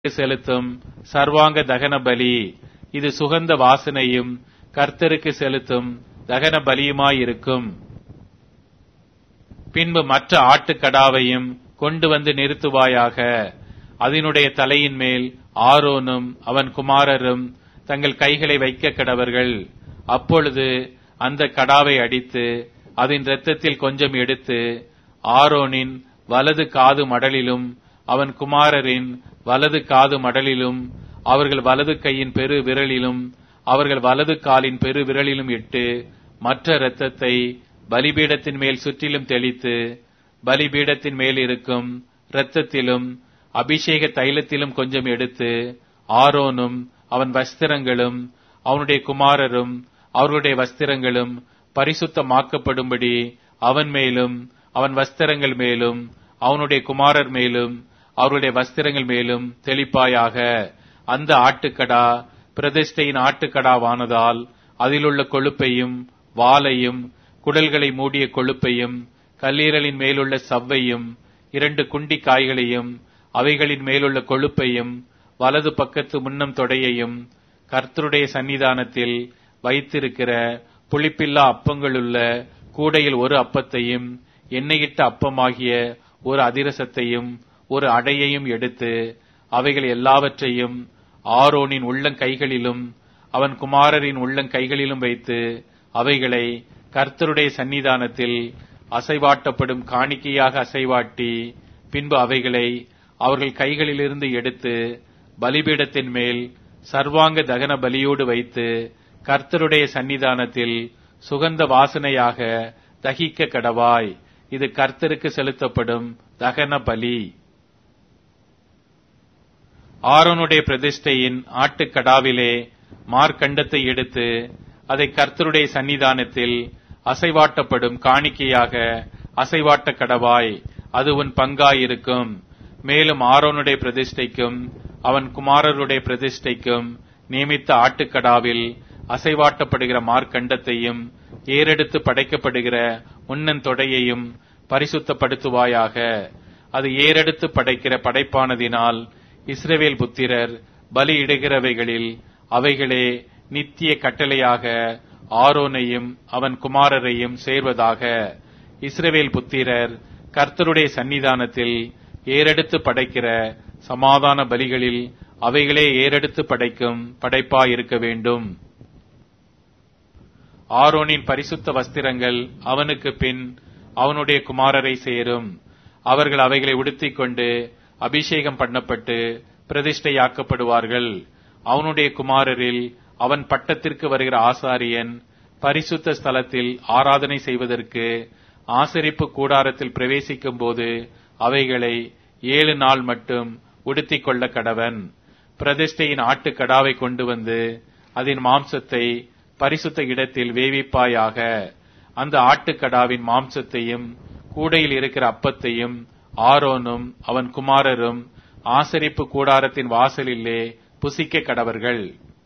செலுத்தும் சர்வாங்க தகன பலி இது சுகந்த வாசனையும் கர்த்தருக்கு செலுத்தும் தகன பலியுமாயிருக்கும் பின்பு மற்ற ஆட்டுக்கடாவையும் கொண்டு வந்து நிறுத்துவாயாக அதனுடைய தலையின் மேல் ஆரோனும் அவன் குமாரரும் தங்கள் கைகளை வைக்க கடவர்கள் அப்பொழுது அந்த கடாவை அடித்து அதன் இரத்தத்தில் கொஞ்சம் எடுத்து ஆரோனின் வலது காது மடலிலும் அவன் குமாரரின் வலது காது மடலிலும் அவர்கள் வலது கையின் பெரு விரலிலும் அவர்கள் வலது காலின் பெரு விரலிலும் இட்டு மற்ற இரத்தத்தை பலிபீடத்தின் மேல் சுற்றிலும் தெளித்து பலிபீடத்தின் மேல் இருக்கும் இரத்தத்திலும் அபிஷேக தைலத்திலும் கொஞ்சம் எடுத்து ஆரோனும் அவன் வஸ்திரங்களும் அவனுடைய குமாரரும் அவர்களுடைய வஸ்திரங்களும் பரிசுத்தமாக்கப்படும்படி அவன் மேலும் அவன் வஸ்திரங்கள் மேலும் அவனுடைய குமாரர் மேலும் அவருடைய வஸ்திரங்கள் மேலும் தெளிப்பாயாக அந்த ஆட்டுக்கடா பிரதிஷ்டையின் ஆட்டுக்கடாவானதால் அதிலுள்ள கொழுப்பையும் வாலையும் குடல்களை மூடிய கொழுப்பையும் கல்லீரலின் மேலுள்ள சவ்வையும் இரண்டு குண்டி காய்களையும் அவைகளின் மேலுள்ள கொழுப்பையும் வலது பக்கத்து முன்னம் தொடையையும் கர்த்தருடைய சன்னிதானத்தில் வைத்திருக்கிற புளிப்பில்லா அப்பங்களுள்ள கூடையில் ஒரு அப்பத்தையும் எண்ணெயிட்ட அப்பமாகிய ஒரு அதிரசத்தையும் ஒரு அடையையும் எடுத்து அவைகள் எல்லாவற்றையும் ஆரோனின் உள்ளங்கைகளிலும் அவன் குமாரரின் உள்ளங்கைகளிலும் வைத்து அவைகளை கர்த்தருடைய சன்னிதானத்தில் அசைவாட்டப்படும் காணிக்கையாக அசைவாட்டி பின்பு அவைகளை அவர்கள் கைகளிலிருந்து எடுத்து பலிபீடத்தின் மேல் சர்வாங்க தகன பலியோடு வைத்து கர்த்தருடைய சன்னிதானத்தில் சுகந்த வாசனையாக தகிக்க கடவாய் இது கர்த்தருக்கு செலுத்தப்படும் தகன பலி ஆரோனுடைய பிரதிஷ்டையின் ஆட்டுக்கடாவிலே மார்க்கண்டத்தை எடுத்து அதை கர்த்தருடைய சன்னிதானத்தில் அசைவாட்டப்படும் காணிக்கையாக அசைவாட்ட கடவாய் அது உன் பங்காயிருக்கும் மேலும் ஆரோனுடைய பிரதிஷ்டைக்கும் அவன் குமாரருடைய பிரதிஷ்டைக்கும் நியமித்த ஆட்டுக்கடாவில் அசைவாட்டப்படுகிற மார்க்கண்டத்தையும் ஏறெடுத்து படைக்கப்படுகிற முன்னன் தொடையையும் பரிசுத்தப்படுத்துவாயாக அது ஏறெடுத்து படைக்கிற படைப்பானதினால் இஸ்ரவேல் புத்திரர் பலியிடுகிறவைகளில் அவைகளே நித்திய கட்டளையாக ஆரோனையும் அவன் குமாரரையும் சேர்வதாக இஸ்ரவேல் புத்திரர் கர்த்தருடைய சன்னிதானத்தில் ஏறெடுத்து படைக்கிற சமாதான பலிகளில் அவைகளே ஏறெடுத்து படைக்கும் படைப்பா இருக்க வேண்டும் ஆரோனின் பரிசுத்த வஸ்திரங்கள் அவனுக்கு பின் அவனுடைய குமாரரை சேரும் அவர்கள் அவைகளை உடுத்திக் கொண்டு அபிஷேகம் பண்ணப்பட்டு பிரதிஷ்டையாக்கப்படுவார்கள் அவனுடைய குமாரரில் அவன் பட்டத்திற்கு வருகிற ஆசாரியன் பரிசுத்த ஸ்தலத்தில் ஆராதனை செய்வதற்கு ஆசரிப்பு கூடாரத்தில் பிரவேசிக்கும் போது அவைகளை ஏழு நாள் மட்டும் உடுத்திக் கொள்ள கடவன் பிரதிஷ்டையின் ஆட்டுக்கடாவை கொண்டு வந்து அதன் மாம்சத்தை பரிசுத்த இடத்தில் வேவிப்பாயாக அந்த ஆட்டுக்கடாவின் மாம்சத்தையும் கூடையில் இருக்கிற அப்பத்தையும் ஆரோனும் அவன் குமாரரும் ஆசரிப்பு கூடாரத்தின் வாசலிலே புசிக்க கடவர்கள்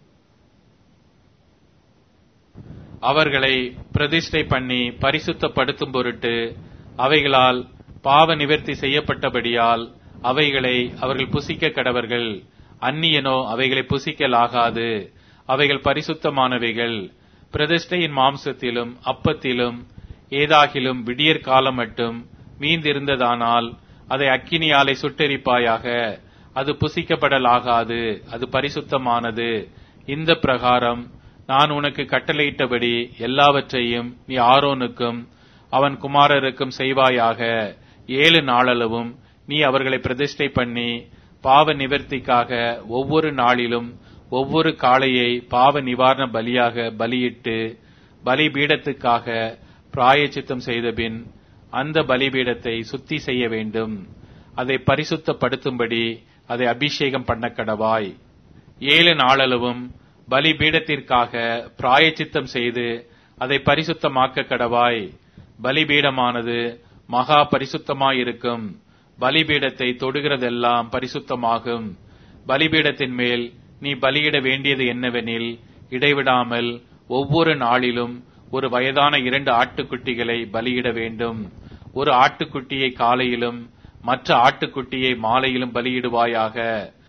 அவர்களை பிரதிஷ்டை பண்ணி பரிசுத்தப்படுத்தும் பொருட்டு அவைகளால் பாவ நிவர்த்தி செய்யப்பட்டபடியால் அவைகளை அவர்கள் புசிக்க கடவர்கள் அந்நியனோ அவைகளை புசிக்கலாகாது அவைகள் பரிசுத்தமானவைகள் பிரதிஷ்டையின் மாம்சத்திலும் அப்பத்திலும் ஏதாகிலும் விடியற் காலம் மட்டும் மீந்திருந்ததானால் அதை அக்கினியாலை சுட்டெரிப்பாயாக அது புசிக்கப்படலாகாது அது பரிசுத்தமானது இந்த பிரகாரம் நான் உனக்கு கட்டளையிட்டபடி எல்லாவற்றையும் நீ ஆரோனுக்கும் அவன் குமாரருக்கும் செய்வாயாக ஏழு நாளளவும் நீ அவர்களை பிரதிஷ்டை பண்ணி பாவ நிவர்த்திக்காக ஒவ்வொரு நாளிலும் ஒவ்வொரு காளையை பாவ நிவாரண பலியாக பலியிட்டு பலிபீடத்துக்காக பிராயச்சித்தம் செய்தபின் அந்த பலிபீடத்தை சுத்தி செய்ய வேண்டும் அதை பரிசுத்தப்படுத்தும்படி அதை அபிஷேகம் பண்ண கடவாய் ஏழு நாளளவும் பலிபீடத்திற்காக பிராயச்சித்தம் செய்து அதை பரிசுத்தமாக்க கடவாய் பலிபீடமானது மகா பரிசுத்தமாயிருக்கும் பலிபீடத்தை தொடுகிறதெல்லாம் பரிசுத்தமாகும் பலிபீடத்தின் மேல் நீ பலியிட வேண்டியது என்னவெனில் இடைவிடாமல் ஒவ்வொரு நாளிலும் ஒரு வயதான இரண்டு ஆட்டுக்குட்டிகளை பலியிட வேண்டும் ஒரு ஆட்டுக்குட்டியை காலையிலும் மற்ற ஆட்டுக்குட்டியை மாலையிலும் பலியிடுவாயாக